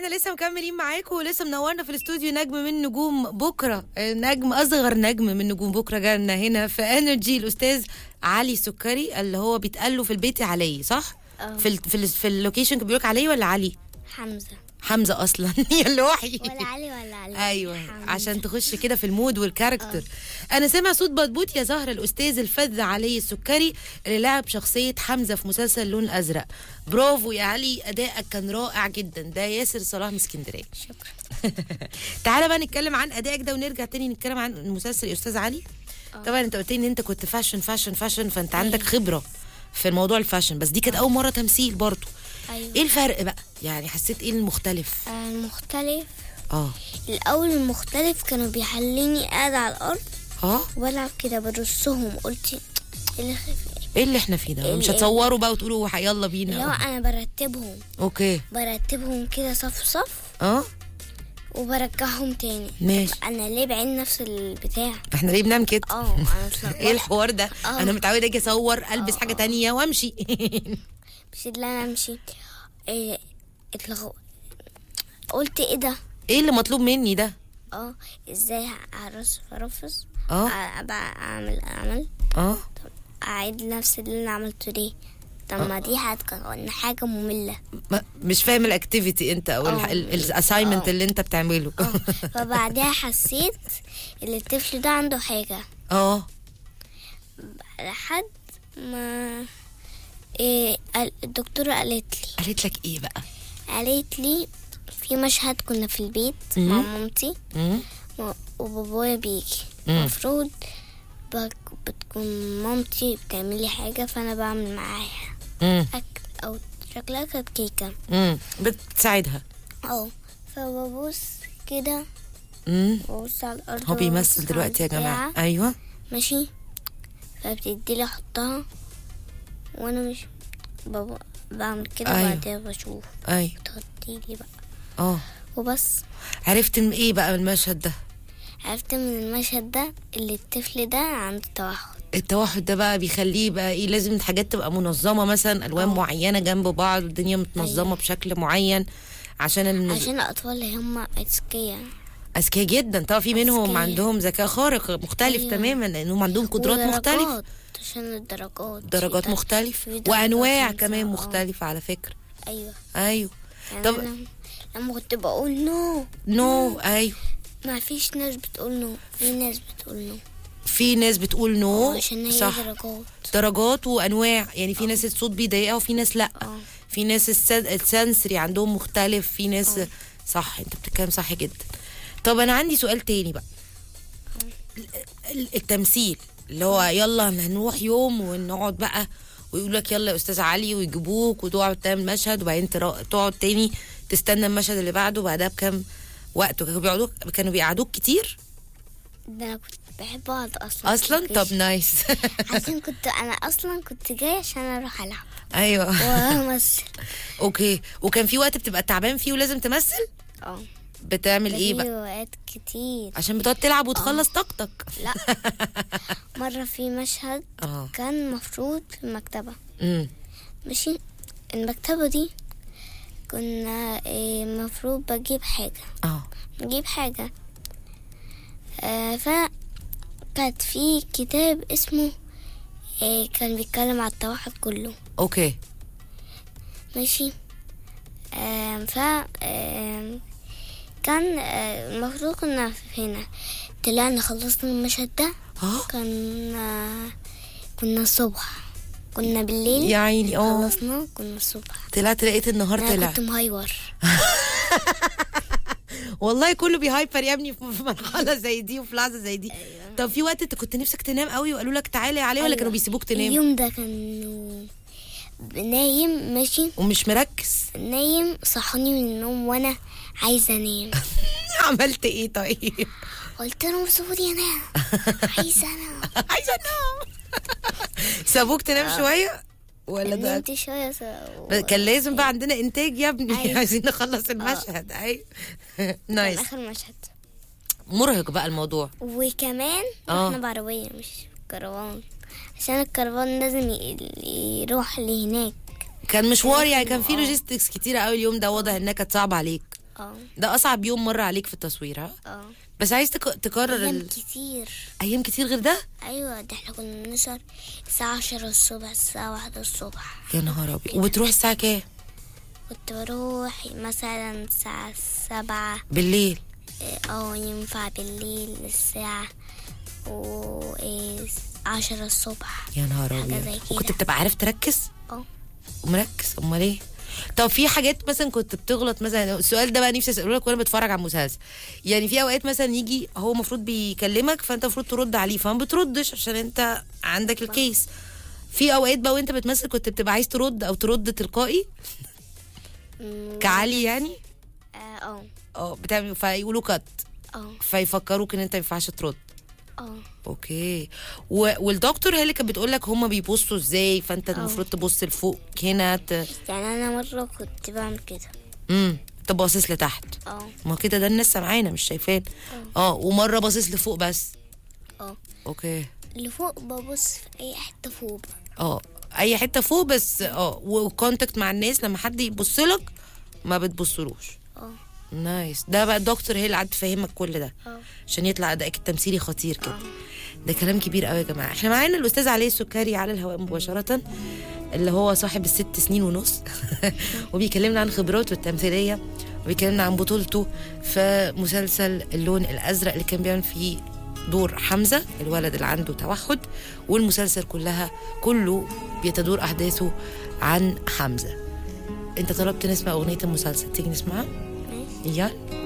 احنا لسه مكملين معاكم ولسه منورنا في الاستوديو نجم من نجوم بكره نجم اصغر نجم من نجوم بكره جالنا هنا في انرجي الاستاذ علي سكري اللي هو بيتقال له في البيت علي صح؟ اه. في ال في, ال في اللوكيشن كان بيقولك علي ولا علي؟ حمزة حمزه اصلا يا لوحي ولا علي ولا علي ايوه حمزة. عشان تخش كده في المود والكاركتر انا سامع صوت بطبوط يا زهر الاستاذ الفذ علي السكري اللي لعب شخصيه حمزه في مسلسل اللون الازرق برافو يا علي ادائك كان رائع جدا ده ياسر صلاح من اسكندريه شكرا تعالى بقى نتكلم عن ادائك ده ونرجع تاني نتكلم عن المسلسل يا استاذ علي طبعا انت قلت لي ان انت كنت فاشن فاشن فاشن فانت عندك خبره في الموضوع الفاشن بس دي كانت اول مره تمثيل برضو ايوه ايه الفرق بقى يعني حسيت ايه المختلف آه، المختلف اه الاول المختلف كانوا بيحليني قاعدة على الارض اه والعب كده برصهم قلت إيه اللي خف- ايه اللي احنا فيه ده إيه مش اللي- هتصوروا بقى وتقولوا يلا اللي هو بينا انا برتبهم اوكي برتبهم كده صف صف اه وبرجعهم تاني ماشي. طب انا ليه بعين نفس البتاع احنا ليه بنعمل كده اه انا اتلخبطت. ايه الحوار ده آه. انا متعوده اجي اصور البس حاجه تانية وامشي مش اللي انا امشي إيه اتلغو قلت ايه ده ايه اللي مطلوب مني ده اه ازاي هرص ارفص اه. ابقى اعمل اعمل اه طب اعيد نفس اللي انا عملته ليه طب ما دي هتكون حاجه ممله ما- مش فاهم الاكتيفيتي انت او اه. الاساينمنت اه. اللي انت بتعمله اه فبعدها حسيت ان الطفل ده عنده حاجه اه لحد ما إيه قال- الدكتورة قالت لي قالت لك ايه بقى قالت لي في مشهد كنا في البيت مع مامتي مم؟ و- وبابايا بيجي مم. المفروض بك- بتكون مامتي بتعملي حاجة فأنا بعمل معاها مم. أكل أو شكلها كانت كيكة مم. بتساعدها أو فببص كده مم. ببص على الأرض هو وببص بيمثل على دلوقتي يا جماعه البتاع. ايوه ماشي فبتديلي أحطها وأنا مش بابا بعمل كده أيوة. وبعدين بشوف ايوه تغطيلي بقى اه وبس عرفت من ايه بقى من المشهد ده عرفت من المشهد ده اللي الطفل ده عنده توحد التوحد ده بقى بيخليه بقى ايه لازم الحاجات تبقى منظمه مثلا الوان اه. معينه جنب بعض والدنيا متنظمه أيوة. بشكل معين عشان المز... عشان الأطفال اللي هم أذكياء اذكياء جدا طبعا في منهم أذكياء. عندهم ذكاء خارق مختلف أيوة. تماما لانهم عندهم قدرات ودرجات، مختلفه عشان الدرجات درجات في- مختلفه في درجات وانواع خمسة، كمان اه. مختلفه على فكره أيوة ايوه يعني طب- طب لما, لما كنت بقول نو نو ايوه ما فيش ناس بتقول نو في ناس بتقول نو في ناس بتقول نو عشان هي صح درجات درجات وانواع يعني في ناس الصوت بيضايقها وفي ناس لا اه. في ناس الس- السنسري عندهم مختلف في ناس صح انت بتتكلم صح جدا طب انا عندي سؤال تاني بقى ال- التمثيل اللي هو يلا هنروح يوم ونقعد بقى ويقول لك يلا يا استاذ علي ويجيبوك وتقعد تعمل مشهد وبعدين ترا- تقعد تاني تستنى المشهد اللي بعده وبعدها بكام وقت كانوا بيقعدوك كانوا بيقعدوك كتير ده أنا كنت بحب أقعد أصلا اصلا في طب الجيش. نايس عشان كنت أنا أصلا كنت جاية عشان أروح ألعب ايوه وأمثل اوكي وكان في وقت بتبقى تعبان فيه ولازم تمثل اه بتعمل ده ايه في بقى أوقات كتير عشان بتقعد تلعب وتخلص طاقتك لا مرة في مشهد اه كان مفروض في المكتبة امم ماشي المكتبة دي كنا إيه، المفروض بجيب حاجة اه نجيب حاجة آه فكانت في كتاب اسمه آه كان بيتكلم على التوحد كله اوكي ماشي آه ف آه كان آه المفروض كنا هنا طلعنا خلصنا المشهد ده اه كان آه كنا الصبح كنا بالليل يا عيني اه خلصنا كنا الصبح طلعت لقيت النهار انا طلع كنت مهيور والله كله بيهايبر يا ابني في في مرحله زي دي وفي لحظه زي دي طب في وقت انت كنت نفسك تنام قوي وقالوا لك تعالى عليه ولا أيوة. كانوا بيسيبوك تنام اليوم ده كان نايم ماشي ومش مركز نايم صحوني من النوم وانا عايزه انام عملت ايه طيب قلت لهم سيبوني انام عايزه انام عايزه انام سابوك تنام شويه ولا ده نمت شويه س... كان لازم بقى عندنا انتاج يا ابني أيوة. عايزين نخلص المشهد ايوه نايس اخر مشهد مرهق بقى الموضوع وكمان آه. رحنا بعربيه مش كرفان عشان الكرفان لازم ي- يروح لهناك كان مشوار يعني كان في آه. لوجيستكس كتيرة قوي اليوم ده واضح انها كانت صعبة عليك اه ده اصعب يوم مر عليك في التصوير ها اه بس عايز تك... تكرر ايام ال... كتير ايام كتير غير ده ايوه ده احنا كنا بنسهر الساعة عشرة الصبح الساعة واحدة الصبح يا نهار ابيض وبتروح الساعه كام كنت بروح مثلا الساعة سبعة بالليل اه ينفع بالليل الساعة و إيه، عشرة الصبح يا نهار حاجة ابيض زي وكنت كده. بتبقى عارف تركز اه ومركز امال ايه طب في حاجات مثلا كنت بتغلط مثلا السؤال ده بقى نفسي اساله لك وانا بتفرج على المسلسل يعني في اوقات مثلا يجي هو المفروض بيكلمك فانت المفروض ترد عليه فما بتردش عشان انت عندك الكيس في اوقات بقى وانت بتمثل كنت بتبقى عايز ترد او ترد تلقائي أمم، كعلي يعني اه اه اه بتعمل فيقولوا كت اه فيفكروك ان انت ما ينفعش ترد اه اوكي و... والدكتور هي اللي كانت بتقول لك هما بيبصوا ازاي فانت المفروض تبص لفوق هنا ت... يعني انا مرة كنت بعمل كده امم انت باصص لتحت اه ما هو كده ده الناس سامعانا مش شايفان اه ومره باصص لفوق بس اه اوكي اللي فوق ببص في اي حتة فوق بقى اه اي حته فوق بس اه وكونتاكت مع الناس لما حد يبص لك ما بتبصلوش اه نايس ده بقى الدكتور هي اللي قعدت تفهمك كل ده اه عشان يطلع ادائك التمثيلي خطير كده ده كلام كبير قوي يا جماعه احنا معانا الاستاذ علي السكري على الهواء مباشره اللي هو صاحب الست سنين ونص وبيكلمنا عن خبراته التمثيليه وبيكلمنا عن بطولته في مسلسل اللون الازرق اللي كان بيعمل فيه دور حمزه الولد اللي عنده توحد والمسلسل كلها كله بيتدور احداثه عن حمزه انت طلبت نسمع اغنيه المسلسل تيجي نسمعها ماشي يلا